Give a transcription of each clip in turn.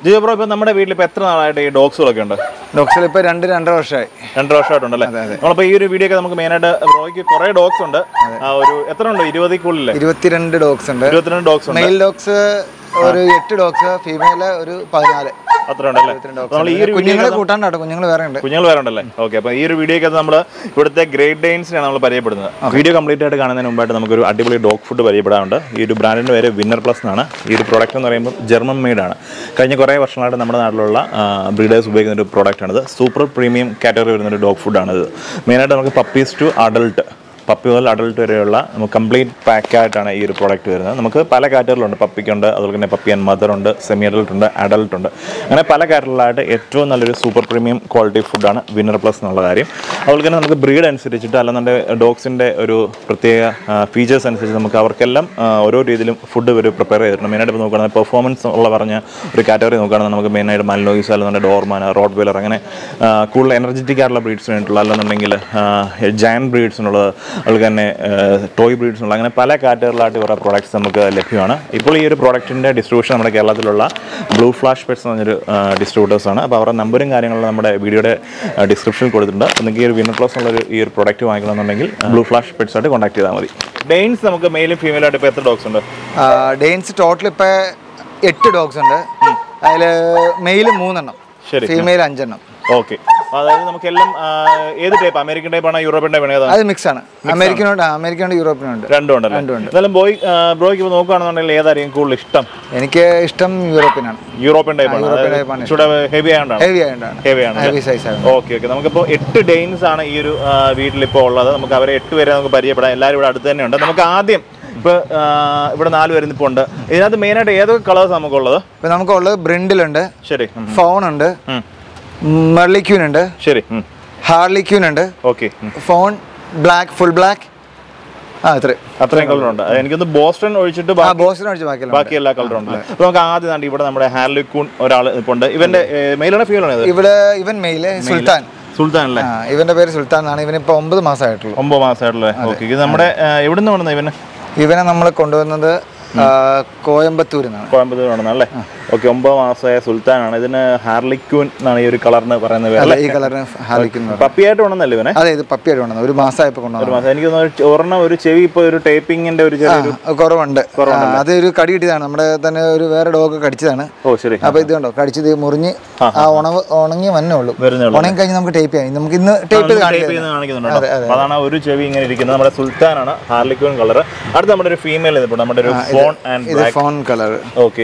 Jijo bro ഇപ്പൊ നമ്മുടെ വീട്ടിൽ ഇപ്പൊ എത്ര നാളായിട്ട് ഈ ഡോഗ്സുകളൊക്കെ ഉണ്ട് ഡോക്സിൽ ഇപ്പൊ രണ്ട് രണ്ടര വർഷമായി രണ്ടര വർഷമായിട്ടുണ്ടല്ലേ നമ്മളിപ്പോ ഈ ഒരു വീഡിയോ ഒക്കെ നമുക്ക് മെയിനായിട്ട് ബ്രോയ്ക്ക് കുറെ ഡോഗ്സ് ഉണ്ട് ആ, ഒരു എത്ര ഉണ്ട് ഇരുപതിക്കുള്ളില്ലേ ഇരുപത്തിരണ്ട് ഡോഗ്സ് ഉണ്ട് ഇരുപത്തിരണ്ട് ഡോഗ്സ് ഉണ്ട് മെയിൽ ഡോഗ്സ് ഒരു എട്ട് ഡോഗ്സ് ഫീമെയില് ഒരു പതിനാല് അത്ര ഉണ്ടല്ലേ നമ്മൾ ഈ ഒരു കുഞ്ഞുങ്ങളെ കൂട്ടാണ്ട് കേട്ടോ കുഞ്ഞുങ്ങൾ വേറെ ഉണ്ട് കുഞ്ഞുങ്ങൾ വേറെ ഉണ്ടല്ലേ ഓക്കെ അപ്പോൾ ഈ ഒരു വീഡിയോക്ക് നമ്മൾ ഇവിടുത്തെ ഗ്രേറ്റ് ഡെയിൻസിനാണ് നമ്മൾ പരിചയപ്പെടുന്നത് വീഡിയോ കംപ്ലീറ്റ് ആയിട്ട് കാണുന്നതിന് മുമ്പായിട്ട് നമുക്കൊരു അടിപൊളി ഡോഗ് ഫുഡ് പരിചയപ്പെടാറുണ്ട് ഈ ഒരു ബ്രാൻഡിൻ്റെ പേര് വിന്നർ പ്ലസ് എന്നാണ് ഈ ഒരു പ്രോഡക്റ്റ് എന്ന് പറയുമ്പോൾ ജർമ്മൻ മെയ്ഡാണ് കഴിഞ്ഞ കുറേ വർഷങ്ങളായിട്ട് നമ്മുടെ നാട്ടിലുള്ള ബ്രീഡേഴ്സ് ഉപയോഗിക്കുന്ന ഒരു പ്രോഡക്റ്റാണിത് സൂപ്പർ പ്രീമിയം കാറ്റഗറി വരുന്ന ഒരു ഡോഗ് ഫുഡാണിത് മെയിനായിട്ട് നമുക്ക് പപ്പീസ് ടു അഡൾട്ട് പപ്പി മുതൽ അഡൾട്ട് വരെയുള്ള നമുക്ക് കംപ്ലീറ്റ് പാക്കായിട്ടാണ് ഈ ഒരു പ്രോഡക്റ്റ് വരുന്നത് നമുക്ക് പല കാറ്റഗറിലുണ്ട് പപ്പിക്കുണ്ട് അതുപോലെ തന്നെ പപ്പി ആൻഡ് മദർ ഉണ്ട് സെമി അഡൾട്ട് ഉണ്ട് അഡൾട്ട് ഉണ്ട് അങ്ങനെ പല കാറ്റഗറിലായിട്ട് ഏറ്റവും നല്ലൊരു സൂപ്പർ പ്രീമിയം ക്വാളിറ്റി ഫുഡാണ് വിന്നർ പ്ലസ് എന്നുള്ള കാര്യം അതുപോലെ തന്നെ നമുക്ക് ബ്രീഡ് അനുസരിച്ചിട്ട് അല്ലെന്നുണ്ടെങ്കിൽ ഡോഗ്സിൻ്റെ ഒരു പ്രത്യേക ഫീച്ചേഴ്സ് അനുസരിച്ച് നമുക്ക് അവർക്കെല്ലാം ആ, ഓരോ രീതിയിലും ഫുഡ് ഒരു പ്രിപ്പയർ ചെയ്തിട്ടുണ്ട് മെയിനായിട്ട് ഇപ്പോൾ നോക്കുകയാണെങ്കിൽ പെർഫോമൻസ് ഉള്ള പറഞ്ഞ ഒരു കാറ്റഗറി നോക്കുകയാണെങ്കിൽ നമുക്ക് മെയിനായിട്ട് മൽനോയിസ് അല്ലെന്നുണ്ടെങ്കിൽ ഡോർമാൻ റോഡ് വെയിലർ അങ്ങനെ ആ, കൂടുതൽ എനർജറ്റിക് ആയിട്ടുള്ള ബ്രീഡ്സിന് വേണ്ടിയിട്ടുള്ള അല്ലെന്നുണ്ടെങ്കിൽ ജയൻ ബ്രീഡ്സിനുള്ളത് അതുപോലെ തന്നെ ടോയ് ബ്രീഡ്സിനുള്ള അങ്ങനെ പല കാറ്റഗറിലായിട്ട് ഇവരുടെ പ്രോഡക്റ്റ്സ് നമുക്ക് ലഭ്യമാണ് ഇപ്പോൾ ഈ ഒരു പ്രോഡക്റ്റിൻ്റെ ഡിസ്ട്രിബ്യൂഷൻ നമ്മുടെ കേരളത്തിലുള്ള ബ്ലൂ ഫ്ലാഷ് പെറ്റ്സ് എന്ന് പറഞ്ഞൊരു ഡിസ്ട്രിബ്യൂട്ടേഴ്സാണ് അപ്പോൾ അവരുടെ നമ്പറും കാര്യങ്ങളും നമ്മുടെ വീഡിയോയുടെ ഡിസ്ക്രിപ്ഷനിൽ കൊടുത്തിട്ടുണ്ട് അപ്പോൾ നിങ്ങൾക്ക് ഈ ഒരു വിന്നർ പ്ലസ് ഉള്ള ഒരു ഈ ഒരു പ്രോഡക്റ്റ് വാങ്ങിക്കണമെന്നുണ്ടെങ്കിൽ ബ്ലൂ ഫ്ലാഷ് പെറ്റ്സ് ആയിട്ട് കോൺടാക്ട് ചെയ്താൽ മതി ഡെയിൻസ് നമുക്ക് മെയിലും ഫീമെയിലായിട്ട് ഇപ്പോൾ എത്ര ഡോഗ്സ് ഉണ്ട് ഡെയിൻസ് ടോട്ടൽ ഇപ്പൊ എട്ട് ഡോഗ്സ് ഉണ്ട് അതില് മെയിൽ മൂന്നെണ്ണം ശരി. ഫീമെയിൽ അഞ്ചെണ്ണം ഓക്കെ അതായത് നമുക്കെല്ലാം ആ, ഏത് ടൈപ്പ് അമേരിക്കൻ ടൈപ്പാണോ യൂറോപ്യൻ ടൈപ്പാണോ ഏതാ അത് മിക്സ് ആണ് അമേരിക്കനുണ്ട് അമേരിക്കനുണ്ട് യൂറോപ്പിനുണ്ട് രണ്ടും ഉണ്ടല്ലോ എന്നാലും ബോയ് ആ, ബ്രോയ്ക്ക് ഇപ്പോൾ നോക്കുകയാണെന്നുണ്ടെങ്കിൽ ഏതായിരിക്കും കൂടുതൽ ഇഷ്ടം എനിക്ക് ഇഷ്ടം യൂറോപ്പിനാണ് യൂറോപ്യൻ ടൈപ്പാണ് യൂറോപ്യൻ type ആണ് ഇച്ചിരി ഹെവി ആയതുകൊണ്ടാണ് ഹെവി ആയതുകൊണ്ടാണ് ഹെവി ആണ് ഹെവി സൈസ് ആണ് ഓക്കെ ഓക്കെ നമുക്കിപ്പോൾ എട്ട് ഡെയിൻസ് ആണ് ഈ ഒരു ആ, വീട്ടിലിപ്പോൾ ഉള്ളത് നമുക്ക് അവരെ എട്ട് പേരെ നമുക്ക് പരിചയപ്പെടാം എല്ലാവരും ഇവിടെ അടുത്ത് തന്നെയുണ്ട് നമുക്ക് ആദ്യം ഇപ്പോൾ ഇവിടെ നാല് പേര് ഇപ്പോൾ ഉണ്ട് ഇതിനകത്ത് മെയിനായിട്ട് ഏതൊക്കെ കളേഴ്സ് നമുക്കുള്ളത് ഇപ്പൊ നമുക്കുള്ളത് ബ്രിൻഡിലുണ്ട് ശരി ഉം. ഫോൺ ഉണ്ട് ഉം. മെർലിക്യൂൻ ഉണ്ട് ശരി ഹാർലിക്യൂൻ ഉണ്ട് okay fawn black full black ആ ഇത്ര അത്രയും കളറുണ്ട് എനിക്കൊന്ന് ബോസ്റ്റൺ ഒഴിച്ചിട്ട് ആ ബാക്കി ബോസിനെ ഒഴിച്ച് ബാക്കിയല്ല ബാക്കി എല്ലാ കളറും ഉണ്ട് അപ്പോൾ നമുക്ക് ആദ്യം കണ്ട് ഇവിടെ നമ്മുടെ ഹാർലിക്കൂൺ ഒരാൾ ഇപ്പോൾ ഉണ്ട് ഇവന്റെ മെയിലാണ് ഫീലാണ് ഇത് ഇവിടെ ഇവൻ മെയില് സുൽത്താൻ സുൽത്താൻ അല്ലേ ആ ഇവന്റെ പേര് സുൽത്താൻ എന്നാണ് ഇവനിപ്പോ ഒമ്പത് മാസമായിട്ടുള്ളൂ ഒമ്പത് മാസമായിട്ടുള്ള ഓക്കെ ഇത് നമ്മുടെ എവിടെ നിന്ന് വേണമെന്ന് ഇവന് ഇവനെ നമ്മൾ കൊണ്ടുവന്നത് ആ, കോയമ്പത്തൂരിൽ നിന്നാണ് കോയമ്പത്തൂർ വേണമെന്ന് അല്ലേ ഓക്കെ ഒമ്പത് മാസമായ സുൽത്താനാണ് ഇതിന് ഹാർലിക്കൂൻ എന്നാണ് ഈ ഒരു കളറിന് പറയുന്നത് പേര് അല്ല അല്ലേ ഈ കളറിന് ഹാലിക്കുന്നു പപ്പിയായിട്ട് വേണമെന്നല്ലേ ഇവനെ അതെ ഇത് പപ്പിയായിട്ട് കൊണ്ടുവന്നത് ഒരു മാസമായപ്പോൾ ഒരു കൊണ്ടുവന്നത് മാസം എനിക്ക് തോന്നുന്നു ഒരു ഒരെണ്ണം ഒരു ചെവി ഇപ്പോൾ ഒരു ടേപ്പിങ്ങിന്റെ ഒരു ചെറിയൊരു ആ, കുറവുണ്ട് ആ, അത് ഒരു കടി കിട്ടിയതാണ് നമ്മുടെ തന്നെ ഒരു വേറെ ഡോഗ് കടിച്ചതാണ് ഓ ശരി അപ്പൊ ഇത് കണ്ടോ കടിച്ചത് മുറിഞ്ഞ് ആ ഉണവ് ഉണങ്ങി വന്നേ ഉള്ളൂ വരുന്നേ ഉള്ളൂ ഉണങ്ങി കഴിഞ്ഞ് നമുക്ക് ടേപ്പ് ചെയ്യാം നമുക്ക് ഇന്ന് ടേപ്പ് ചെയ്ത് ടേപ്പ് കാണിക്കാം ചെയ്യുന്ന കാണിക്കുന്നുണ്ടോ അപ്പൊ അതാണ് ആ ഒരു ചെവി ഇങ്ങനെ ഇരിക്കുന്നത് നമ്മുടെ സുൽത്താനാണ് ഹാർലിക്കൂൺ കളർ അടുത്ത നമ്മുടെ ഒരു ഫീമെയിൽ ഇപ്പോൾ നമ്മുടെ ഒരു ഫോൺ ആൻഡ് ഇത് ഫോൺ കളർ ഓക്കെ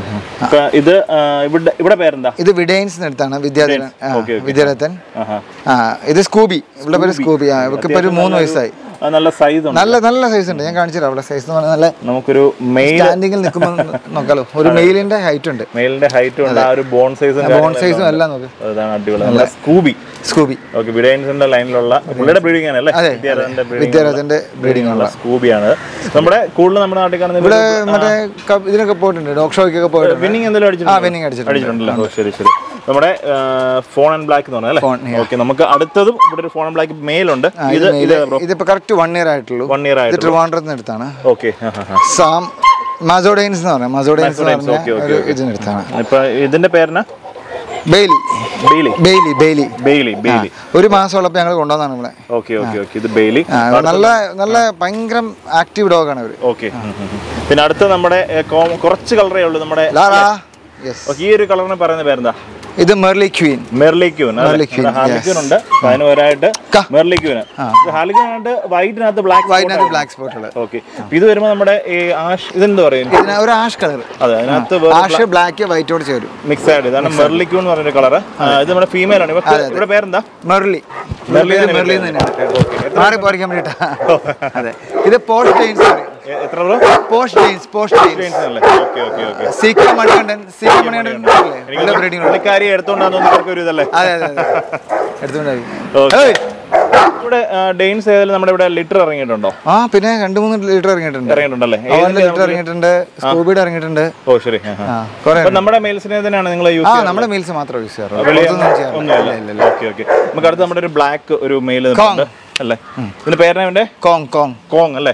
ഇത് ആ, ഇവിടെ ഇവിടെ പേരെന്താ ഇത് വിഡൈൻസ് എടുത്താണ് വിദ്യാധരൻ ആ, ഓക്കെ, ഓക്കെ. വിദ്യാരഥൻ ആഹാ. ആ ഇത് സ്കൂബി ഇവിടെ പേര് സ്കൂബി ആ ഇവർക്ക് ഇപ്പൊ ഒരു മൂന്ന് വയസ്സായി ആ, നല്ല സൈസ് ഉണ്ട് നല്ല നല്ല സൈസ് ഉണ്ട് ഞാൻ കാണിച്ചു തരാം അവിടെ സൈസ് എന്ന് പറഞ്ഞാൽ നല്ല നമുക്കൊരു മെയിൽ സ്റ്റാൻഡിങ്ങിൽ നിൽക്കുമ്പോൾ നോക്കാലോ ഒരു മെയിലിന്റെ ഹൈറ്റ് ഉണ്ട് മെയിലിന്റെ ഹൈറ്റും ഉണ്ട് ആ ഒരു ബോൺ സൈസും ബോൺ സൈസും എല്ലാം നോക്ക് അതാണ് അടിപൊളി നല്ല സ്കൂബി സ്കൂബി ഓക്കെ വിഡൈൻസിന്റെ ലൈനിലുള്ള പുള്ളിയുടെ ബ്രീഡിംഗ് ആണല്ലേ അതെ, വിദ്യാരഥന്റെ വിദ്യാരഥന്റെ ബ്രീഡിംഗ് ഉള്ള സ്കൂബിയാണ് നമ്മുടെ കൂടുതൽ നമ്മുടെ നാട്ടിൽ കാണുന്ന ഇവിടെ മറ്റേ ക- ഇതിനൊക്കെ പോയിട്ടുണ്ട് ഡോഗ് ഷോയ്ക്കൊക്കെ പോയിട്ടുണ്ട് വിന്നിങ് എന്തെങ്കിലും ആ അടിച്ചിട്ടുണ്ടോ വിന്നിങ് അടിച്ചിട്ടുണ്ട് അടിച്ചിട്ടുണ്ടല്ലോ ഓ, ശരി ശരി നമ്മുടെ ഫോൺ ആൻഡ് ബ്ലാക്ക് എന്ന് പറഞ്ഞാൽ Fawn, അല്ലേ ഓക്കെ നമുക്ക് അടുത്തതും ഇവിടെ ഒരു ഫോൺ ആൻഡ് ബ്ലാക്ക് മെയിൽ ഉണ്ട് ആ, ഇത് ഇത് ഇത് മെയില്. ഇതിപ്പോ കറക്റ്റ് വൺ ഇയർ ആയിട്ടുള്ളൂ വൺ ഇയർ ഇത് ആയിട്ട് ട്രിവാൻഡ്രത്ത് നിന്ന് എടുത്താണ് ഓക്കെ സാം മസോഡൈൻസ് എന്ന് പറയാം മസോഡൈൻസ് എന്ന് Mazodines, okay, പറഞ്ഞ okay, ഒരു ഇതിനെടുത്താണ് ഇപ്പൊ ഇതിന്റെ പേരെന്നാ Bailey Bailey Bailey Bailey Bailey Bailey ഒരു മാസമുള്ളപ്പോൾ ഞങ്ങൾ കൊണ്ടുവന്നാണ് ഇവിടെ ഓക്കെ ഓക്കെ ഓക്കെ ഇത് ബെയിലി ആ, നല്ല നല്ല ഭയങ്കര ആക്റ്റീവ് ഡോഗാണ് ഇവര് ഓക്കെ പിന്നെ അടുത്ത നമ്മുടെ ഏ, കോ- കുറച്ച് കളറേ ഉള്ളൂ നമ്മുടെ ലാലാ യെസ് ഓക്കെ, ഈ ഒരു കളറിന് പറയുന്ന പേരെന്താ ഇത് merle queen merlequin Merliquin, harlequin ഉണ്ട് അതിന് ഒരായിട്ട് ക. മെർലിക്യൂന് ഹാർലിക്യൂൻ ആയിട്ട് വൈറ്റിനകത്ത് ബ്ലാക്ക് വൈറ്റിനകത്ത് ബ്ലാക്ക് സ്പോട്ടുകൾ ഓക്കെ ഇത് വരുമ്പോൾ നമ്മുടെ ഈ ആഷ് ഇതെന്താ പറയും ഇതിന് ഒരു ആഷ് കളർ അതെ അതിനകത്ത് ആഷ് ബ്ലാക്ക് വൈറ്റോട് ചേരും മിക്സ് ആയിട്ട് ഇതാണ് മെർലിക്യൂൺ എന്ന് പറഞ്ഞൊരു കളർ ഇത് നമ്മുടെ ഫീമെയിൽ ആണ് ഇവർക്ക് ഇവിടെ പേരെന്താ മെർലി മെർലി മെർലി തന്നെ മെർലി തന്നെയാണ് മാറി പോരിക്കാൻ വേണ്ടിട്ടാ അതെ ഇത് പോസ്റ്റ് ഡെയിൻസ് എ- എത്ര രൂപ പോസ്റ്റ് ഡെയിൻസ് പോസ്റ്റ് ഡെയിൻസ് അല്ലേ ഓക്കെ ഓക്കെ ഓക്കെ സീക്രം മണികണ്ഠൻ സീക്രം മണികണ്ഠൻ അല്ലേ? നല്ല ബ്രീഡിംഗ് ഉണ്ട് പുള്ളിക്കാരി എടുത്തോണ്ടാന്ന് ഇവർക്ക് ഒരു ഇതല്ലേ അതെ അതെ അതെ എടുത്തുകൊണ്ടായി Okay. ഇവിടെ ഡെയിൻസ് ഏതായാലും നമ്മുടെ ഇവിടെ ലിറ്റർ ഇറങ്ങിയിട്ടുണ്ടോ ആ പിന്നെ രണ്ട് മൂന്ന് ലിറ്റർ ഇറങ്ങിയിട്ടുണ്ട് ഇറങ്ങിയിട്ടുണ്ടല്ലേ അവന്റെ ലിറ്റർ ഇറങ്ങിയിട്ടുണ്ട് സ്കൂബിയുടെ ഇറങ്ങിയിട്ടുണ്ട് ഓ ശരി ആ, ആ. ആ കുറെ അപ്പൊ നമ്മുടെ മെയിൽസിനെ തന്നെയാണ് നിങ്ങൾ യൂസ് ആ നമ്മുടെ മീൽസ് മാത്രമേ യൂസ് ചെയ്യാറുള്ളൂ വെളിയിൽ പുറത്തൊന്നും ചെയ്യാറില്ല ഒന്നുമില്ല ഇല്ല, ഇല്ല. ഓക്കെ ഓക്കെ നമുക്ക് അടുത്ത് നമ്മുടെ ഒരു ബ്ലാക്ക് ഒരു മെയിൽ അല്ലേ ഇതിന്റെ പേരാണ് ഇവന്റെ കോങ് കോങ് കോങ് അല്ലേ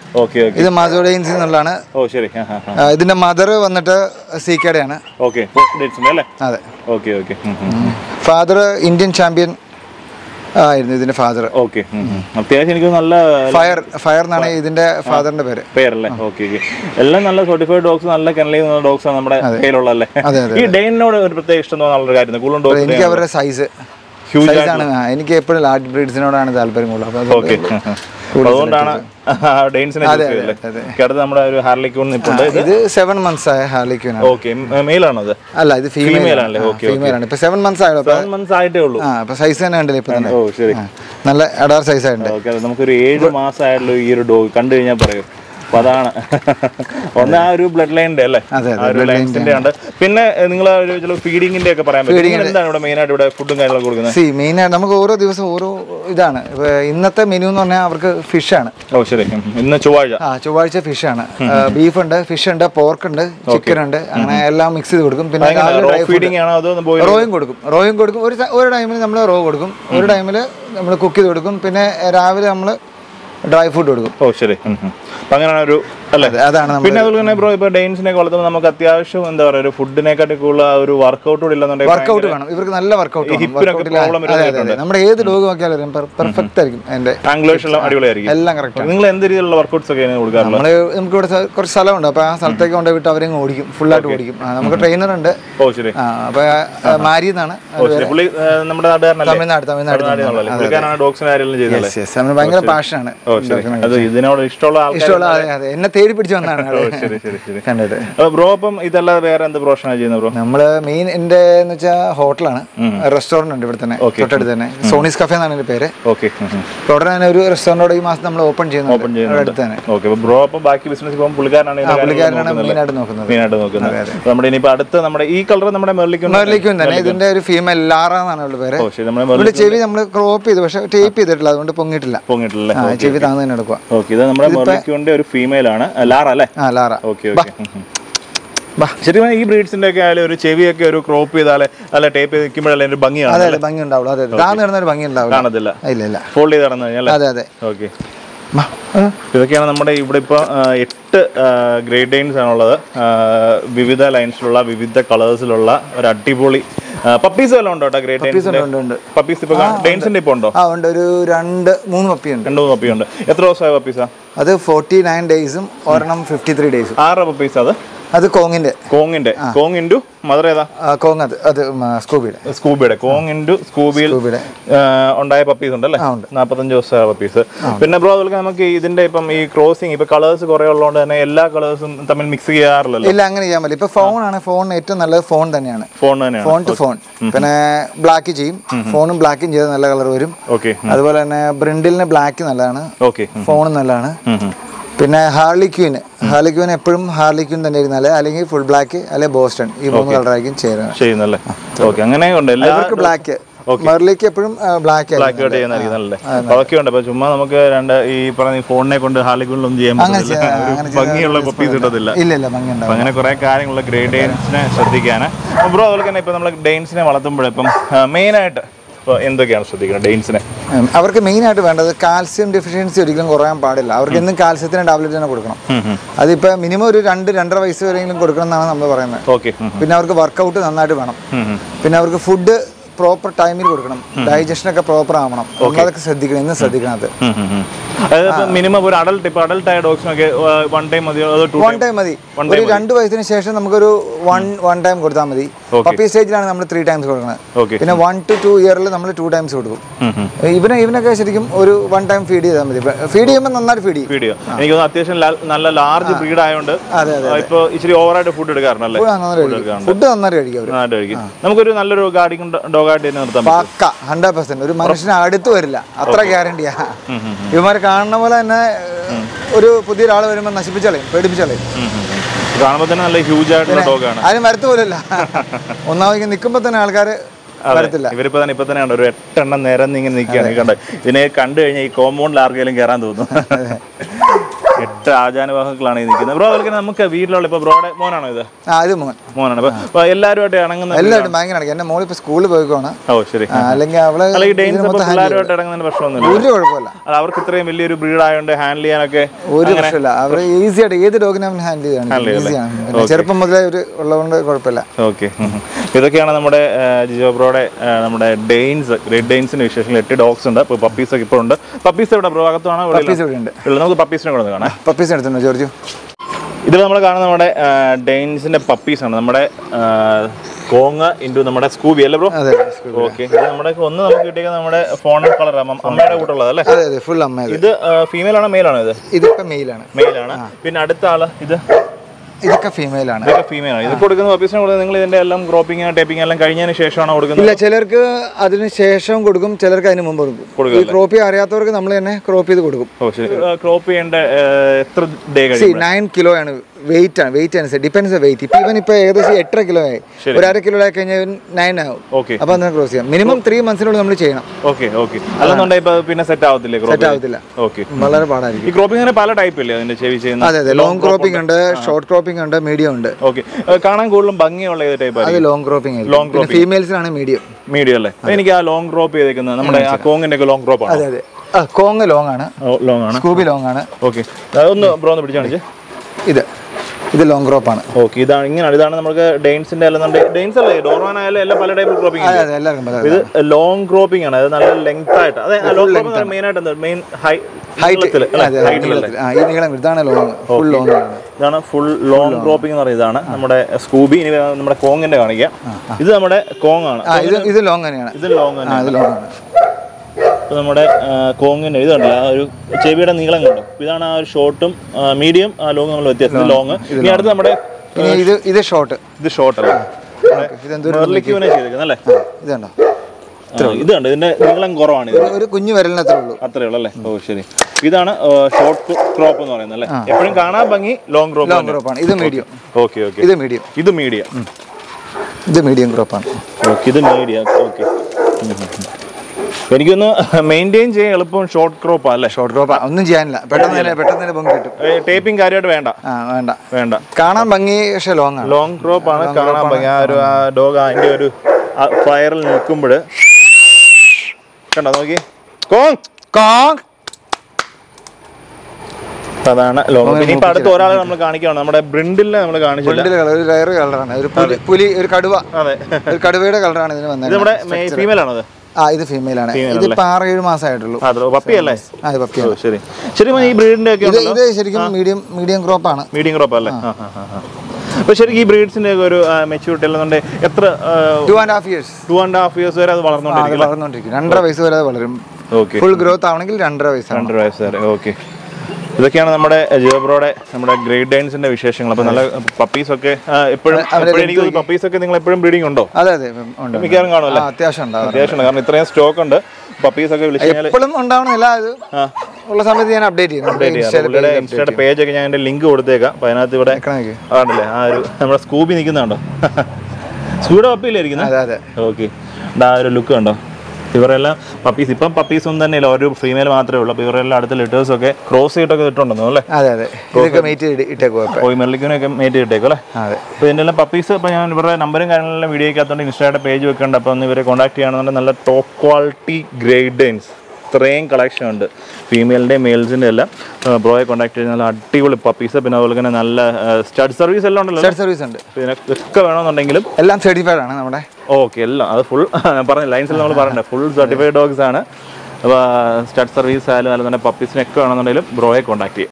ഓക്കെ ഓക്കെ ഇത് മാസോഡൈൻസ് എന്നുള്ളതാണ് ഓ ശരി ആ ആ ആ, ഇതിന്റെ മദർ വന്നിട്ട് സീക്കടയാണ് ഓക്കെ ഡേറ്റ്സിൻ്റെ അല്ലേ അതെ okay okay father Indian champion ആയിരുന്നു ഇതിന്റെ ഫാദർ ഓക്കെ അത്യാവശ്യം എനിക്ക് നല്ല ഫയർ ഫയർ എന്നാണ് ഇതിന്റെ ഫാദറിന്റെ പേര് പേരല്ലേ ഓക്കെ ഓക്കെ എല്ലാം നല്ല സർട്ടിഫൈഡ് ഡോഗ്സ് നല്ല കെനലിൽ നിന്ന ഡോഗ്സ് ആണ് നമ്മുടെ കയ്യിലുള്ളല്ലേ അതെ, ഈ ഡെയിനോട് ഒരു പ്രത്യേക ഇഷ്ടം തോന്നാനുള്ള കാര്യം കൂടുതലും ഡോഗ്സ് എനിക്ക് അവരുടെ സൈസ് Huge സൈസ് ആണ് ആ, എനിക്ക് എപ്പോഴും ലാർജ് ബ്രീഡ്സിനോടാണ് താല്പര്യം കൂടുതൽ അപ്പോൾ ഓക്കെ അതുകൊണ്ടാണ് ഡെയിൻസിനെ ചൂസ് ചെയ്തല്ലേ അടുത്ത് നമ്മുടെ ഒരു ഹാർലിക്കൂൺ നിപ്പുണ്ട് ഇത് സെവൻ മന്ത്സ് ആയ ഹാർലിക്യൂനാണ് ഓക്കെ മെയിലാണോ അത് അല്ല ഇത് ഫീമെയിൽ Female ആണല്ലേ? Okay, ഫീമെയിൽ ആണ് ഇപ്പൊ സെവൻ മന്ത്സ് ആയല്ലോ അപ്പൊ സെവൻ മന്ത്സ് ആയിട്ടേ ഉള്ളൂ ആ അപ്പൊ സൈസ് തന്നെ ഉണ്ടല്ലോ ഇപ്പൊ തന്നെ ഓ ശരി ആ, നല്ല അഡാർ സൈസ് ആയിട്ടുണ്ട് ഓക്കെ നമുക്കൊരു ഏഴ് മാസമായിട്ടുള്ള ഈ ഒരു ഡോഗ് കണ്ടു കഴിഞ്ഞാൽ പറയും അപ്പൊ അതാണ് ഒന്ന് ആ ഒരു ബ്ലഡ് ലൈനിന്റെ അല്ലേ അതെ, ആ ഒരു ലൈൻസിന്റെ ഉണ്ട് പിന്നെ നിങ്ങൾ ഒരു ചില ഫീഡിങ്ങിന്റെ ഒക്കെ പറയാൻ പറ്റും നിങ്ങൾ എന്താണ് ഇവിടെ മെയിൻ ആയിട്ട് ഇവിടെ ഫുഡും കാര്യങ്ങളൊക്കെ കൊടുക്കുന്നത് സി മെയിൻ ആയിട്ട് നമുക്ക് ഓരോ ദിവസം ഓരോ ഇതാണ് ഇപ്പൊ ഇന്നത്തെ മെനു എന്ന് പറഞ്ഞാൽ അവർക്ക് ഫിഷ് ആണ് ഓ ശരി ഉം. ഇന്ന് ചൊവ്വാഴ്ച ആ ചൊവ്വാഴ്ച ഫിഷ് ആണ് ബീഫ് ഉണ്ട് ഫിഷ് ഉണ്ട് പോർക്ക് ഉണ്ട് ചിക്കൻ ഉണ്ട് അങ്ങനെ എല്ലാം മിക്സ് ചെയ്ത് കൊടുക്കും പിന്നെ രാവിലെ റോ ഡ്രൈ ഫീഡിംഗ് ആണോ അതോ ബോയിൽ റോയും കൊടുക്കും റോയും കൊടുക്കും ഒരു സ- ഒരു ടൈമിൽ നമ്മൾ റോ കൊടുക്കും ഒരു ടൈമിൽ നമ്മൾ കുക്ക് ചെയ്ത് കൊടുക്കും പിന്നെ രാവിലെ നമ്മൾ ഡ്രൈ ഫുഡ് കൊടുക്കും ഓ ശരി ഉം, ഉം. അപ്പൊ അങ്ങനെയാണ് ഒരു അല്ലേ അതെ, അതാണ് നമ്മൾ പിന്നെ അതുപോലെ തന്നെ ബ്രോ ഇപ്പൊ ഡെയിൻസിനെ വളർത്തുമ്പോൾ നമുക്ക് അത്യാവശ്യം എന്താ പറയുക ഒരു ഫുഡിനെക്കാട്ടി കൂടുതൽ ആ ഒരു വർക്കൗട്ട് കൂടി ഇല്ലെന്നുണ്ടെങ്കിൽ വർക്കൗട്ട് വേണം ഇവർക്ക് നല്ല വർക്കൗട്ട് വേണം ഹിപ്പിനൊക്കെ Workout problem ഇല്ല- അതെ അതെ അതെ നമ്മുടെ ഏത് ഡോഗ് നോക്കിയാലും പെർഫെക്റ്റ് ആയിരിക്കും അതിന്റെ ആംഗ്ലേഷൻ എല്ലാം അടിപൊളിയായിരിക്കും എല്ലാം കറക്റ്റ് നിങ്ങൾ എന്ത് രീതിയിലുള്ള വർക്കൗട്ട്സ് ഒക്കെ കൊടുക്കാറുള്ളത് നമ്മള് നമുക്ക് ഇവിടെ സ- കുറച്ച് സ്ഥലമുണ്ട് അപ്പൊ ആ സ്ഥലത്തേക്ക് കൊണ്ടുപോയി വിട്ട് അവരെ ഓടിക്കും ഫുള്ളായിട്ട് ഓടിക്കും ആ, നമുക്ക് ട്രെയിനർ ഉണ്ട് ഓ ശരി ആ അപ്പൊ മാരി എന്നാണ് ഓ ശരി പുള്ളി ആ, നമ്മുടെ നാട്ടുകാരനല്ലേ തമിഴ്നാട് തമിഴ്നാട് നാട്ടുകാരനല്ലേ പുള്ളിക്കാരാണ് ഡോഗ്സിന്റെ കാര്യമെല്ലാം ചെയ്തല്ലേ Yes, അവന് ഭയങ്കര പാഷനാണ് ഓ ശരി അത് ഇതിനോട് ഇഷ്ടമുള്ള ആൾക്കാർ ഇഷ്ടമുള്ള അതെ അതെ എന്നെ തേടി പിടിച്ച് വന്നതാണ് ആള്. ശരി ശരി ശരി കണ്ടിട്ട് അപ്പൊ ബ്രോ അപ്പം ഇതല്ലാതെ വേറെ എന്ത് പ്രൊഫഷനാണ് ചെയ്യുന്നത് ബ്രോ നമ്മള് മെയിൻ എന്റെ എന്ന് വെച്ചാൽ ഹോട്ടലാണ് റെസ്റ്റോറന്റ് ഉണ്ട് ഇവിടെ തന്നെ തൊട്ടടുത്ത് തന്നെ സോണീസ് കഫേ എന്നാണ് എന്റെ പേര് ഓക്കെ ഇപ്പൊ ഉടനെ തന്നെ ഒരു റെസ്റ്റോറന്റ് ഈ മാസം നമ്മൾ ഓപ്പൺ ചെയ്യുന്നുണ്ട് ഇവിടെ അടുത്ത് തന്നെ ഓക്കെ അപ്പൊ ബ്രോ അപ്പം ബാക്കി ബിസിനസ് പോകുമ്പോൾ പുള്ളിക്കാരനാണ് ഇതിന്റെ പുള്ളിക്കാരനാണ് കാര്യങ്ങൾ മെയിൻ ആയിട്ട് നോക്കുന്നത് മെയിൻ ആയിട്ട് നോക്കുന്നത് അപ്പൊ നമ്മുടെ ഇനിയിപ്പോ അടുത്ത് നമ്മുടെ ഈ കളർ നമ്മുടെ മെർലിക്കും മേളിലേക്കും തന്നെ ഇതിന്റെ ഒരു ഫീമെയിൽ ലാറ എന്നാണ് അവളുടെ പേര് ഓ ശരി നമ്മുടെ ഇവിടെ മെർലിക്കും ചെവി നമ്മൾ ക്രോപ്പ് ചെയ്തു പക്ഷെ ടേപ്പ് ചെയ്തിട്ടില്ല അതുകൊണ്ട് പൊങ്ങിയിട്ടില്ല പൊങ്ങിട്ടില്ലേ ആ ചെവി താന്ന് തന്നെ എടുക്കുക ഓക്കെ ഇത് നമ്മുടെ മെർലിക്കുവിന്റെ ഒരു ഫീമെയിൽ ആണ് ലാറ അല്ലേ ആ ലാറ ഓക്കെ ഓക്കെ ബാ. ശരിക്കും ഈ ബ്രീഡ്സിന്റെ ഒക്കെ ആയാലും ഒരു ചെവിയൊക്കെ ഒരു ക്രോപ്പ് ചെയ്താലേ അല്ല ടേപ്പ് ചെയ്ത് നിൽക്കുമ്പോഴല്ലേ ഒരു ഭംഗിയാണ് അതെ അതെ ഭംഗി ഉണ്ടാവുള്ളൂ അതെ അതെ താന്ന് കിടന്ന ഒരു ഭംഗി ഉണ്ടാവില്ല കാണത്തില്ല ഇല്ല ഇല്ല ഫോൾഡ് ചെയ്ത് നടന്നു കഴിഞ്ഞാൽ അതെ അതെ ഓക്കെ ബാ. ആ. ഇതൊക്കെയാണ് നമ്മുടെ ഇവിടെ ഇപ്പോൾ എട്ട് ഗ്രേഡ് ഡൈൻസ് ആണുള്ളത് ആ, വിവിധ ലൈൻസിലുള്ള വിവിധ കളേഴ്സിലുള്ള ഒരു അടിപൊളി പപ്പീസ് വല്ലതും ഉണ്ടോ കേട്ടോ ഗ്രേഡ് ഡൈൻസ് ഉണ്ട്, ഉണ്ട് ഉണ്ട് പപ്പീസ് ഇപ്പോൾ ഡൈൻസിന്റെ ഇപ്പോൾ ഉണ്ടോ ആ ഉണ്ട് ഒരു രണ്ട് മൂന്ന് പപ്പിയുണ്ട് രണ്ടു മൂന്ന് പപ്പി ഉണ്ട് എത്ര ദിവസമായ പപ്പീസാ അത് ഫോർട്ടി നയൻ ഡേയ്സും ഒരെണ്ണം ഫിഫ്റ്റി ത്രീ ഡേയ്സും ആറ് പപ്പീസ് അത് അത് കോങ്ങിന്റെ കോങ്ങിന്റെ കോങ് ഇൻറ്റു മദർ ഏതാ ആ, കോങ് അത് അത് ഉം, ആ, സ്കൂബിയുടെ സ്കൂബിയുടെ കോങ് ഇൻറ്റു സ്കൂബിയിൽ സ്കൂബിയുടെ ഉണ്ടായ പപ്പീസ് ഉണ്ടല്ലേ ആ, ഉണ്ട്. നാൽപ്പത്തഞ്ച് ദിവസമായ പപ്പീസ് പിന്നെ ബ്രോ അതുപോലെ നമുക്ക് ഇതിന്റെ ഇപ്പം ഈ ക്രോസിങ് ഇപ്പൊ കളേഴ്സ് കുറെ ഉള്ളതുകൊണ്ട് തന്നെ എല്ലാ കളേഴ്സും തമ്മിൽ മിക്സ് ചെയ്യാറില്ലല്ലോ ഇല്ല അങ്ങനെ ചെയ്യാൻ പറ്റില്ല ഇപ്പൊ ഫോൺ ആണ് ഫോൺ ഏറ്റവും നല്ലത് ഫോൺ തന്നെയാണ് ഫോൺ തന്നെയാണ് ഫോൺ ടു ഫോൺ പിന്നെ ബ്ലാക്ക് ചെയ്യും ഫോണും ബ്ലാക്കും ചെയ്ത് നല്ല കളർ വരും ഓക്കെ അതുപോലെ തന്നെ ബ്രിണ്ടിലിന് ബ്ലാക്ക് നല്ലതാണ് ഓക്കെ ഫോണും നല്ലതാണ് പിന്നെ ഹാർലിക്യൂന് ഹാർലിക്യൂൻ എപ്പോഴും ഹാർലിക്യൂൻ തന്നെ ഇരുന്നാല് അല്ലെങ്കിൽ ഫുൾ ബ്ലാക്ക് അല്ലെങ്കിൽ ബോസ്റ്റൺ ഈ മൂന്ന് കളറായിരിക്കും ചേരുന്നത് ചെയ്യുന്നല്ലേ ഓക്കെ അങ്ങനെ ഉണ്ട് എല്ലാ ഇവർക്ക് ബ്ലാക്ക് മെർലിക്ക് എപ്പോഴും ബ്ലാക്ക് ബ്ലാക്ക് ഔട്ട് ചെയ്യുന്നതായിരിക്കും നല്ലല്ലേ അതൊക്കെ ഉണ്ട് അപ്പൊ ചുമ്മാ നമുക്ക് രണ്ട് ഈ പറഞ്ഞ ഫോണിനെ കൊണ്ട് ഹാളിക്കൊണ്ടൊന്നും ചെയ്യാൻ പറ്റില്ല ഒരു ഭംഗിയുള്ള പപ്പീസ് കിട്ടത്തില്ല ഇല്ല ഇല്ല ഭംഗി അപ്പൊ ഉണ്ടാവും അങ്ങനെ കുറെ കാര്യങ്ങളുള്ള ഗ്രേഡ് ഡെയിൻസിനെ ശ്രദ്ധിക്കാൻ ബ്രോ അതുപോലെ തന്നെ ഇപ്പൊ നമ്മൾ ഡെയിൻസിനെ വളർത്തുമ്പോഴിപ്പം മെയിൻ ആയിട്ട് ഇപ്പൊ എന്തൊക്കെയാണ് ശ്രദ്ധിക്കുന്നത് ഡെയിൻസിനെ ഉം. അവർക്ക് മെയിൻ ആയിട്ട് വേണ്ടത് കാൽസ്യം ഡെഫിഷ്യൻസി ഒരിക്കലും കുറയാൻ പാടില്ല അവർക്ക് എന്നും കാൽസ്യത്തിന് ടാബ്ലറ്റ് തന്നെ കൊടുക്കണം അതിപ്പോൾ മിനിമം ഒരു രണ്ട് രണ്ടര വയസ്സ് വരെയെങ്കിലും കൊടുക്കണം എന്നാണ് നമ്മൾ പറയുന്നത് ഓക്കെ പിന്നെ അവർക്ക് വർക്കൗട്ട് നന്നായിട്ട് വേണം പിന്നെ അവർക്ക് ഫുഡ് പ്രോപ്പർ ടൈമിൽ കൊടുക്കണം ഡൈജഷൻ ഒക്കെ പ്രോപ്പർ ആവണം നമ്മളതൊക്കെ ശ്രദ്ധിക്കണം ഇന്ന് ശ്രദ്ധിക്കണം അത് അതായത് മിനിമം ഒരു അഡൽട്ട് ഇപ്പൊ അഡൽട്ട് ആയ ഡോഗ്സിനൊക്കെ വൺ ടൈം മതിയോ അതോ ടു വൺ ടൈം മതി ഒരു രണ്ട് വയസ്സിന് ശേഷം നമുക്കൊരു വൺ വൺ ടൈം കൊടുത്താൽ മതി പപ്പി സ്റ്റേജിലാണ് നമ്മൾ ത്രീ ടൈംസ് കൊടുക്കുന്നത് ഓക്കെ പിന്നെ വൺ ടു ടു ഇയറിൽ നമ്മൾ ടു ടൈംസ് കൊടുക്കും ഇവനെ ഇവനൊക്കെ ശരിക്കും ഒരു വൺ ടൈം ഫീഡ് ചെയ്താൽ മതി ഫീഡ് ചെയ്യുമ്പോൾ നന്നായിട്ട് ഫീഡ് ചെയ്യും വീഡിയോ എനിക്ക് തോന്നുന്നു അത്യാവശ്യം ല- നല്ല ലാർജ് ബ്രീഡ് ആയതുകൊണ്ട് അതെ അതെ ഇപ്പൊ ഇച്ചിരി ഓവറായിട്ട് ഫുഡ് എടുക്കാറുണ്ടല്ലേ നന്നായിട്ട് കഴിക്കും ഫുഡ് നന്നായിട്ട് കഴിക്കും അവർ നന്നായിട്ട് കഴിക്കും നമുക്കൊരു നല്ലൊരു ഗാർഡിങ് ഡോഗായിട്ട് തന്നെ നിർത്താൻ പറ്റും പക്ക ഹൺഡ്രഡ് പെർസെന്റ് ഒരു മനുഷ്യന് അടുത്ത് വരില്ല അത്ര ഗ്യാരണ്ടിയാ ഇവന്മാർ കാണുന്ന പോലെ തന്നെ ഏഹ്, ഒരു പുതിയ ഒരാൾ വരുമ്പോൾ നശിപ്പിച്ചളയും പേടിപ്പിച്ചളയും കാണുമ്പോൾ തന്നെ നല്ല ഹ്യൂജ് ആയിട്ടുള്ള ഡോഗാണ് ആരും വരത്ത് പോലല്ല ഒന്നാമത് നിൽക്കുമ്പോൾ തന്നെ ആൾക്കാർ വരത്തില്ല ഇവരിപ്പോ തന്നെ ഇപ്പൊ തന്നെയാണ് ഒരു എട്ടെണ്ണം നേരം ഇങ്ങനെ നിൽക്കുകയാണ് കണ്ട ഇതിനെ കണ്ടു കഴിഞ്ഞാൽ ഈ കോമ്പൗണ്ടിൽ ആർക്കെങ്കിലും കയറാൻ തോന്നും എട്ട് ആചാനവാഹങ്ങളാണ് ഈ നിൽക്കുന്നത് ബ്രോ അതുപോലെ തന്നെ നമുക്ക് വീട്ടിലുള്ള ഇപ്പോൾ ബ്രോയുടെ മോനാണോ ഇത് ആ ഇത് മോൻ മോനാണ് അപ്പോൾ അപ്പോൾ എല്ലാവരുമായിട്ട് ഇണങ്ങുന്ന എല്ലാവരും ഭയങ്കര ഇടയ്ക്ക് എൻ്റെ മോളിപ്പോൾ സ്കൂളിൽ പോയിക്കോണ് ഓ ശരി അല്ലെങ്കിൽ അവളെ അല്ല ഈ ഡെയിൻസ് ഇതിന് അപ്പോൾ മൊത്തം handle ചെയ്യും. പിള്ളേരുമായിട്ട് ഇണങ്ങുന്നതിന് പ്രശ്നമൊന്നുമില്ല ഒരു കുഴപ്പമില്ല അത് അവർക്ക് ഇത്രയും വലിയൊരു ബ്രീഡ് ആയതുകൊണ്ട് ഹാൻഡിൽ ചെയ്യാനൊക്കെ ഒരു പ്രശ്നമില്ല അവർ ഈസി ആയിട്ട് ഏത് ഡോഗിനെ അവൻ ഹാൻഡിൽ ചെയ്യാണ് ഈസിയാണ് പിന്നെ ചെറുപ്പം മുതലേ ഒരു ഉള്ളതുകൊണ്ട് കുഴപ്പമില്ല ഓക്കെ ഇതൊക്കെയാണ് നമ്മുടെ ആ, ജിജോ ബ്രോയുടെ ആ, നമ്മുടെ ഡെയിൻസ് ഗ്രേറ്റ് ഡെയിൻസിന്റെ വിശേഷങ്ങൾ എട്ട് ഡോഗ്സ് ഉണ്ട് ഇപ്പോൾ പപ്പീസ് ഒക്കെ ഇപ്പോൾ ഉണ്ട് പപ്പീസ് എവിടെ ബ്രോ അകത്താണോ പപ്പീസ് ഇവിടെ ഉണ്ട് ഉള്ളത് നമുക്ക് പപ്പീസിനെ കൂടെ ഒന്ന് കാണാം പപ്പീസ് എടുത്തുണ്ടോ ജോർജു ഇതിൽ നമ്മൾ കാണുന്ന നമ്മുടെ ഡെയിൻസിന്റെ പപ്പീസ് ആണ് നമ്മുടെ ആ, കോങ് ഇൻറ്റു നമ്മുടെ സ്കൂബി അല്ലേ ബ്രോ അതെ ഓക്കെ ഇത് നമ്മുടെ ഒന്ന് നമുക്ക് കിട്ടിയത് നമ്മുടെ ഫോൺ കളർ അമ്മയുടെ കൂട്ടുള്ളത് അല്ലേ അതെ അതെ ഫുൾ അമ്മ ഇത് ഇത് ഫീമെയിൽ ആണോ മെയിൽ ആണോ ഇത് ഇതിപ്പോ മെയിലാണ് മെയിൽ ആണ് പിന്നെ അടുത്ത ആള് ഇത് ഇതൊക്കെ ഫീമെയിലാണ് ഇതൊക്കെ ഫീമെയിൽ ആണ് ഇത് കൊടുക്കുന്ന പപ്പീസിനെ കൊടുക്കുന്നത് നിങ്ങൾ ഇതിന്റെ എല്ലാം ക്രോപ്പിംഗ് ടേപ്പിംഗ് എല്ലാം കഴിഞ്ഞതിന് ശേഷമാണോ കൊടുക്കുന്നത് ഇല്ല ചിലർക്ക് അതിന് ശേഷം കൊടുക്കും ചിലർക്ക് അതിന് മുമ്പ് കൊടുക്കും കൊടുക്കും ഈ ക്രോപ്പ് അറിയാത്തവർക്ക് നമ്മൾ തന്നെ ക്രോപ്പ് ചെയ്ത് കൊടുക്കും ഓ ശരി ക്രോപ്പ് ചെയ്യേണ്ട ആ, എത്ര ഡേ കഴിയും നയൻ കിലോ ആണ് വെയിറ്റ് ആണ് വെയിറ്റ് അനുസരിച്ച് ഡിപ്പെൻസ് വെയിറ്റ് ഇപ്പൊ ഇവൻ ഇപ്പൊ ഏകദേശം എട്ടര കിലോ ആയി ഒരു അര കിലോ ആയി കഴിഞ്ഞാൽ നയൻ ആവും ഓക്കെ അപ്പൊ അന്നേരം ക്രോസ് ചെയ്യാം മിനിമം ത്രീ മന്ത്സിനുള്ളിൽ നമ്മൾ ചെയ്യണം ഓക്കെ ഓക്കെ അല്ലെന്നുണ്ടെങ്കിൽ ഇപ്പൊ പിന്നെ സെറ്റ് ആവത്തില്ലേ സെറ്റ് ക്രോപ്പ് ആവത്തില്ല ഓക്കെ വളരെ പാടായിരിക്കും ഈ ക്രോപ്പിംഗ് പല ടൈപ്പ് ഇല്ലേ അതിന്റെ ചെവി ചെയ്യുന്ന അതെ അതെ ലോങ് ക്രോപ്പിംഗ് ഉണ്ട് ഷോർട്ട് ക്രോപ്പിംഗ് ഉണ്ട് മീഡിയം ഉണ്ട് ഓക്കെ കാണാൻ കൂടുതലും ഭംഗിയുള്ള ഏത് ടൈപ്പ് അത് ആയിരിക്കും ലോങ് ക്രോപ്പിംഗ് Long പിന്നെ ഫീമെയിൽസിനാണ് മീഡിയം മീഡിയം അല്ലേ എനിക്ക് ആ ലോങ് ക്രോപ്പ് ചെയ്തേക്കുന്നത് നമ്മുടെ ആ കോങ്ങിന്റെ ഒക്കെ ലോങ് ക്രോപ്പ് ആണ് അതെ അതെ ആ, കോങ് ലോങ് ആണ് ലോങ് ആണ് സ്കൂബി ലോങ് ആണ് ഓക്കെ ഒന്ന് ബ്രോ ഒന്ന് പിടിച്ചു കാണിച്ചേ ഇത് ഇത് ലോങ് ക്രോപ്പ് ആണ് ഓക്കെ ഇതാണ് ഇങ്ങനെയാണ് ഇതാണ് നമുക്ക് ഡെയിൻസിന്റെ അല്ലെന്നുണ്ടെങ്കിൽ ഡെയിൻസ് അല്ലേ ഡോർമാൻ ആയാലും എല്ലാം പല ടൈപ്പ് ക്രോപ്പിംഗ് അതെ അതെ എല്ലാവർക്കും പല ഇത് ലോങ് ക്രോപ്പിംഗ് ആണ് അത് നല്ല ലെങ്ത് ആയിട്ട് അതെ ലോങ് ക്രോപ്പിംഗ് മെയിൻ ആയിട്ട് എന്താ മെയിൻ ഹൈ ഹൈറ്റ് അതെ നീളത്തിൽ ആ ഈ നീളം ഇതാണ് ലോങ് ഫുൾ ലോങ് ആണ് ഇതാണ് ഫുൾ ലോങ് ക്രോപ്പിംഗ് എന്ന് പറയുന്നത് ഇതാണ് നമ്മുടെ സ്കൂബി ഇനി നമ്മുടെ കോങ്ങിന്റെ കാണിക്കാം ഇത് നമ്മുടെ കോങ് ആണ് ആ ഇത് ഇത് ലോങ് തന്നെയാണ് ഇത് ലോങ് ആ ഇത് ലോങ് ആണ് ഇത് നമ്മുടെ ആ, കോങ്ങിന്റെ ഇത് കണ്ടില്ല ആ ഒരു ചെവിയുടെ നീളം കണ്ടു ഇതാണ് ആ ഒരു ഷോർട്ടും മീഡിയം ലോങ് നമ്മൾ വ്യത്യാസം ലോങ് ഇനി അടുത്ത് നമ്മുടെ ഇനി ഇത് ഇത് ഷോർട്ട് ഇത് ഷോർട്ട് അല്ലേ ഇതെന്തോ മെർലിക്യൂനെ ചെയ്തേക്കുന്നത് അല്ലേ ഇതുണ്ടോ ആ, ഇത് കണ്ട് ഇതിന്റെ നീളം കുറവാണ് ഇത് ഒരു കുഞ്ഞു വിരലിനത്രേ ഉള്ളൂ അത്രേ ഉള്ളൂ അല്ലേ ഓ ശരി ഇതാണ് ഷോർട്ട് ക്രോപ്പ് എന്ന് പറയുന്നത് അല്ലേ എപ്പോഴും കാണാൻ ഭംഗി ലോങ് ക്രോപ്പ് ലോങ് ക്രോപ്പാണ് ഇത് മീഡിയം ഓക്കെ ഓക്കെ ഇത് മീഡിയം ഇത് മീഡിയം ഇത് മീഡിയം ക്രോപ്പാണ് ഓക്കെ ഇത് മീഡിയം ഓക്കെ എനിക്കൊന്ന് മെയിൻറ്റെയിൻ ചെയ്യാൻ എളുപ്പം ഷോർട്ട് ക്രോപ്പ് അല്ലേ ഷോർട്ട് ക്രോപ്പ് ഒന്നും ചെയ്യാനില്ല പെട്ടെന്ന് തന്നെ പെട്ടെന്ന് തന്നെ പൊങ്ങി കിട്ടും ടേപ്പിംഗ് കാര്യമായിട്ട് വേണ്ട ആ വേണ്ട വേണ്ട കാണാൻ ഭംഗി പക്ഷെ ലോങ് ആണ് ലോങ് ക്രോപ്പ് ആണ് കാണാൻ ഭംഗി ആ ഒരു ആ ഡോഗ് അതിന്റെ ഒരു ഫയറിൽ നിൽക്കുമ്പോൾ കണ്ടോ നോക്കി കോങ് കോങ് അതാണ് ലോങ് പിന്നെ ഇപ്പൊ അടുത്ത ഒരാളെ നമ്മൾ കാണിക്കുകയാണ് നമ്മുടെ ബ്രിണ്ടിലിനെ നമ്മൾ കാണിച്ചില്ല ഫ്രണ്ടിൽ കളർ ഒരു റയർ കളറാണ് ഒരു പുലി പുലി ഒരു കടുവ അതെ ഒരു കടുവയുടെ കളറാണ് ഇതിന് ഇത് വന്നത് നമ്മുടെ ഫീമെയിൽ ആണോ അത് ആ ഇത് ഫീമെയിൽ ആണ് ഇതിപ്പോ ആറ് ഏഴ് മാസമായിട്ടുള്ളൂ അതെ പപ്പി അല്ലേ ആ ഇത് പപ്പിയാണ് ഓ ശരി ശരി ഈ ബ്രീഡിന്റെ ഒക്കെ ഇത് ഇത് ശരിക്കും മീഡിയം മീഡിയം ക്രോപ്പ് ആണ് മീഡിയം ക്രോപ്പ് അല്ലേ ആ ആ ആ, ആ. അപ്പൊ ശരിക്കും ഈ ബ്രീഡ്സിന്റെ ഒക്കെ ഒരു മെച്യൂരിറ്റി അല്ലെന്നുണ്ടെങ്കിൽ എത്ര two and half years two and half years വരെ അത് അത് വളർന്നുകൊണ്ടിരിക്കും വളർന്നുകൊണ്ടിരിക്കും രണ്ടര വയസ്സ് വരെ അത് വളരും ഓക്കെ ഫുൾ ഗ്രോത്ത് ആവണമെങ്കിൽ രണ്ടര വയസ്സാണ് രണ്ടര വയസ്സ് വരെ ഓക്കെ ഇതൊക്കെയാണ് നമ്മുടെ ജിയോബ്രോയുടെ നമ്മുടെ ഗ്രേറ്റ് ഡൈൻസിന്റെ വിശേഷങ്ങൾ അപ്പൊ നല്ല പപ്പീസ് ഒക്കെ ആ, എപ്പോഴും എപ്പോഴും എനിക്ക് പപ്പീസ് ഒക്കെ നിങ്ങൾ എപ്പോഴും ബ്രീഡിംഗ് ഉണ്ടോ അതെ അതെ ഇപ്പം ഉണ്ട് മിക്കവാറും കാണുമല്ലോ ആ, അത്യാവശ്യം ഉണ്ടാവും അത്യാവശ്യം കാരണം ഇത്രയും സ്റ്റോക്ക് ഉണ്ട് പപ്പീസ് ഒക്കെ വിളിച്ചു കഴിഞ്ഞാൽ എപ്പോഴും ഉണ്ടാവണമെന്നില്ല അത് ആ. ഉള്ള സമയത്ത് ഞാൻ അപ്ഡേറ്റ് ചെയ്യും നമ്മുടെ ഇൻസ്റ്റയിൽ പുള്ളിയുടെ ഇൻസ്റ്റയുടെ പേജ് ഒക്കെ ഞാൻ എൻ്റെ ലിങ്ക് കൊടുത്തേക്കാം അപ്പൊ അതിനകത്ത് ഇവിടെ നോക്കി. ആണല്ലേ ആ ഒരു നമ്മുടെ സ്കൂബി നിൽക്കുന്നുണ്ടോ സ്കൂബിയുടെ പപ്പിയില്ലേ ഇരിക്കുന്നത് അതെ അതെ ഓക്കെ ആ ഒരു ലുക്ക് കണ്ടോ ഇവരെല്ലാം പപ്പീസ് ഇപ്പം പപ്പീസ് ഒന്നും തന്നെ ഇല്ല ഒരു ഫീമെയിൽ മാത്രമേ ഉള്ളൂ അപ്പോൾ ഇവരെല്ലാം അടുത്ത ലിറ്റേഴ്സ് ഒക്കെ ക്രോസ് ചെയ്തിട്ടൊക്കെ ഇട്ടുണ്ടെന്നോ അല്ലേ അതെ അതെ ഇതൊക്കെ മീറ്റ് ഇട്ടേക്കോ ഇപ്പം പോയി മെർലിക്കിനൊക്കെ മേറ്റ് കിട്ടേക്കും അല്ലേ അതെ അപ്പോൾ ഇതിൻ്റെ എല്ലാം പപ്പീസ് ഇപ്പോൾ ഞാൻ ഇവരുടെ നമ്പറും കാര്യങ്ങളെല്ലാം വീഡിയോക്കകത്തോണ്ട് ഇൻസ്റ്റയുടെ പേജ് വെക്കുന്നുണ്ട് അപ്പോൾ ഒന്ന് ഇവരെ കോൺടാക്ട് ചെയ്യുകയാണെന്നുണ്ടെങ്കിൽ നല്ല ടോപ്പ് ക്വാളിറ്റി ഗ്രേഡൻസ് ഇത്രയും കളക്ഷൻ ഉണ്ട് ഫീമെയിലിൻ്റെയും മെയിൽസിൻ്റെ എല്ലാം ബ്രോയെ കോൺടാക്ട് ചെയ്ത് നല്ല അടിപൊളി പപ്പീസ് പിന്നെ അതുപോലെ തന്നെ നല്ല സ്റ്റഡ് സർവീസ് എല്ലാം ഉണ്ടല്ലോ ഷർട്ട് സർവീസ് ഉണ്ട് പിന്നെ ഒക്കെ വേണമെന്നുണ്ടെങ്കിലും എല്ലാം സർട്ടിഫൈഡ് ആണ് നമ്മുടെ ഓക്കെ എല്ലാം അത് ഫുൾ പറഞ്ഞ ലൈൻസിൽ നമ്മൾ പറഞ്ഞത് ഫുൾ സർട്ടിഫൈഡ് ഡോഗ്സ് ആണ് അപ്പോൾ സ്റ്റഡ് സർവീസ് ആയാലും അല്ലെന്നുണ്ടെങ്കിൽ പപ്പീസിനൊക്കെ വേണമെന്നുണ്ടെങ്കിലും ബ്രോയെ കോൺടാക്ട് ചെയ്യും